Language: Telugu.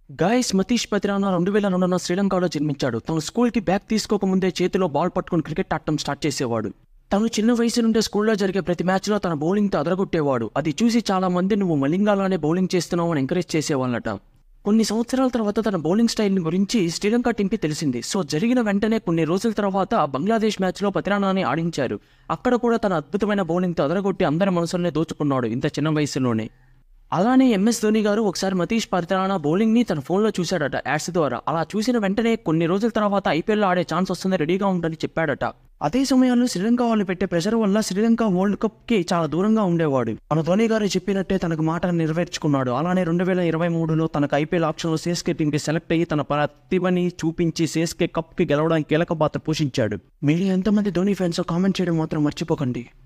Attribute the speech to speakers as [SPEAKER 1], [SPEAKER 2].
[SPEAKER 1] గాయస్ మతీష్ పతిరానా రెండు వేల రెండున శ్రీలంకలో జన్మించాడు తను స్కూల్కి బ్యాగ్ తీసుకోకముందే చేతిలో బాల్ పట్టుకుని క్రికెట్ ఆడటం స్టార్ట్ చేసేవాడు తను చిన్న వయసు నుండే స్కూల్లో జరిగే ప్రతి మ్యాచ్లో తన బౌలింగ్తో అదరగొట్టేవాడు అది చూసి చాలా మంది నువ్వు మలింగాలానే బౌలింగ్ చేస్తున్నావు అని ఎంకరేజ్ చేసేవాళ్ళట కొన్ని సంవత్సరాల తర్వాత తన బౌలింగ్ స్టైల్ గురించి శ్రీలంక టీంకి తెలిసింది సో జరిగిన వెంటనే కొన్ని రోజుల తర్వాత బంగ్లాదేశ్ మ్యాచ్లో పతిరానాని ఆడించారు అక్కడ కూడా తన అద్భుతమైన బౌలింగ్తో అదరగొట్టి అందరి మనసుల్ని దోచుకున్నాడు ఇంత చిన్న వయసులోనే అలానే ఎంఎస్ ధోని గారు ఒకసారి మతీష్ పరితరానా బౌలింగ్ని తన ఫోన్లో చూశాడట యాడ్స్ ద్వారా అలా చూసిన వెంటనే కొన్ని రోజుల తర్వాత ఐపీఎల్లో ఆడే ఛాన్స్ వస్తుంది రెడీగా ఉందని చెప్పాడట అదే సమయంలో శ్రీలంక వాళ్ళు పెట్టే ప్రెషర్ వల్ల శ్రీలంక వరల్డ్ కప్ కి చాలా దూరంగా ఉండేవాడు మన ధోని గారు చెప్పినట్టే తనకు మాట నెరవేర్చుకున్నాడు అలానే రెండు వేల ఇరవై మూడులో తనకు ఐపీఎల్ ఆప్షన్లో సిఎస్కే టీంకి సెలెక్ట్ అయ్యి తన ప్రతిభని చూపించి సిఎస్కే కప్ కి గెలవడానికి కీలక పాత్ర పోషించాడు మీరు ఎంతమంది ధోని ఫ్యాన్స్ కామెంట్ చేయడం మాత్రం మర్చిపోకండి